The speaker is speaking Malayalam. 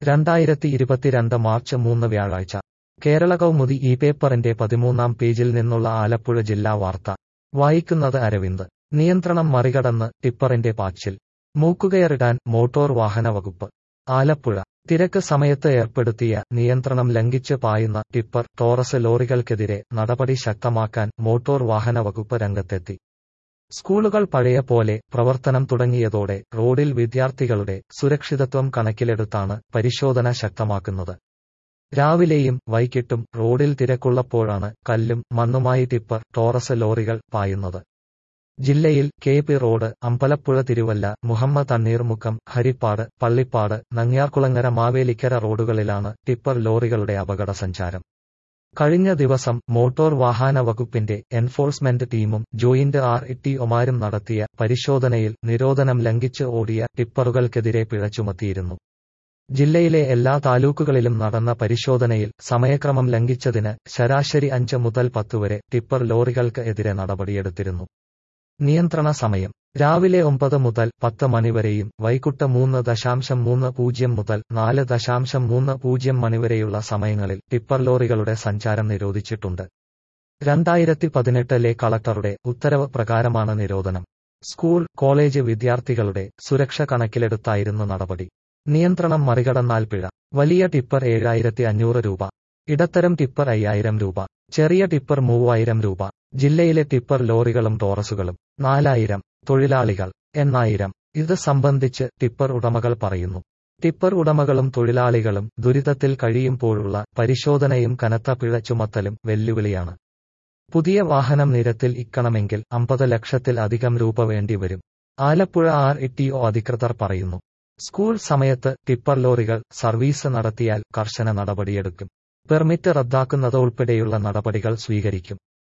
രണ്ടായിരത്തി ഇരുപത്തിരണ്ട് മാർച്ച് മൂന്ന് വ്യാഴാഴ്ച കേരള കൗമുദി ഈ പേപ്പറിന്റെ പതിമൂന്നാം പേജിൽ നിന്നുള്ള ആലപ്പുഴ ജില്ലാ വാർത്ത വായിക്കുന്നത് അരവിന്ദ് നിയന്ത്രണം മറികടന്ന് ടിപ്പറിന്റെ പാച്ചിൽ മൂക്കുകയറിടാൻ മോട്ടോർ വാഹന വകുപ്പ് ആലപ്പുഴ തിരക്ക് സമയത്ത് ഏർപ്പെടുത്തിയ നിയന്ത്രണം ലംഘിച്ച് പായുന്ന ടിപ്പർ ടോറസ് ലോറികൾക്കെതിരെ നടപടി ശക്തമാക്കാൻ മോട്ടോർ വാഹന വകുപ്പ് രംഗത്തെത്തി സ്കൂളുകൾ പഴയ പോലെ പ്രവർത്തനം തുടങ്ങിയതോടെ റോഡിൽ വിദ്യാർത്ഥികളുടെ സുരക്ഷിതത്വം കണക്കിലെടുത്താണ് പരിശോധന ശക്തമാക്കുന്നത് രാവിലെയും വൈകിട്ടും റോഡിൽ തിരക്കുള്ളപ്പോഴാണ് കല്ലും മണ്ണുമായി ടിപ്പർ ടോറസ് ലോറികൾ പായുന്നത് ജില്ലയിൽ K P road Ambalappuzha Thiruvalla Muhammad Thanneermukkam Haripad Pallippad Nangiarkulangara Mavelikkara റോഡുകളിലാണ് ടിപ്പർ ലോറികളുടെ അപകട സഞ്ചാരം കഴിഞ്ഞ ദിവസം മോട്ടോർ വാഹന വകുപ്പിന്റെ എൻഫോഴ്സ്മെന്റ് ടീമും ജോയിന്റ് ആർ ടി ഒമാരും നടത്തിയ പരിശോധനയിൽ നിരോധനം ലംഘിച്ച് ഓടിയ ടിപ്പറുകൾക്കെതിരെ പിഴ ചുമത്തിയിരുന്നു ജില്ലയിലെ എല്ലാ താലൂക്കുകളിലും നടന്ന പരിശോധനയിൽ സമയക്രമം ലംഘിച്ചതിന് ശരാശരി അഞ്ച് മുതൽ പത്ത് വരെ ടിപ്പർ ലോറികൾക്ക് എതിരെ നടപടിയെടുത്തിരുന്നു നിയന്ത്രണ സമയം രാവിലെ ഒമ്പത് മുതൽ പത്ത് മണിവരെയും വൈകുട്ട് മൂന്ന് ദശാംശം മൂന്ന് പൂജ്യം മുതൽ നാല് ദശാംശം മൂന്ന് പൂജ്യം മണിവരെയുള്ള സമയങ്ങളിൽ ടിപ്പർ ലോറികളുടെ സഞ്ചാരം നിരോധിച്ചിട്ടുണ്ട് രണ്ടായിരത്തി പതിനെട്ടിലെ കളക്ടറുടെ ഉത്തരവ് പ്രകാരമാണ് നിരോധനം സ്കൂൾ കോളേജ് വിദ്യാർത്ഥികളുടെ സുരക്ഷ കണക്കിലെടുത്തായിരുന്നു നടപടി നിയന്ത്രണം മറികടന്നാൽ പിഴ വലിയ ടിപ്പർ ഏഴായിരത്തി അഞ്ഞൂറ് രൂപ ഇടത്തരം ടിപ്പർ അയ്യായിരം രൂപ ചെറിയ ടിപ്പർ മൂവായിരം രൂപ ജില്ലയിലെ ടിപ്പർ ലോറികളും ടോറസുകളും നാലായിരം തൊഴിലാളികൾ എണ്ണായിരം ഇത് സംബന്ധിച്ച് ടിപ്പർ ഉടമകൾ പറയുന്നു ടിപ്പർ ഉടമകളും തൊഴിലാളികളും ദുരിതത്തിൽ കഴിയുമ്പോഴുള്ള പരിശോധനയും കനത്ത പിഴ ചുമത്തലും വെല്ലുവിളിയാണ് പുതിയ വാഹനം നിരത്തിൽ ഇക്കണമെങ്കിൽ അമ്പത് ലക്ഷത്തിൽ അധികം രൂപ വേണ്ടിവരും ആലപ്പുഴ ആർ ടി ഒ അധികൃതർ പറയുന്നു സ്കൂൾ സമയത്ത് ടിപ്പർ ലോറികൾ സർവീസ് നടത്തിയാൽ കർശന നടപടിയെടുക്കും പെർമിറ്റ് റദ്ദാക്കുന്നത് ഉൾപ്പെടെയുള്ള നടപടികൾ സ്വീകരിക്കും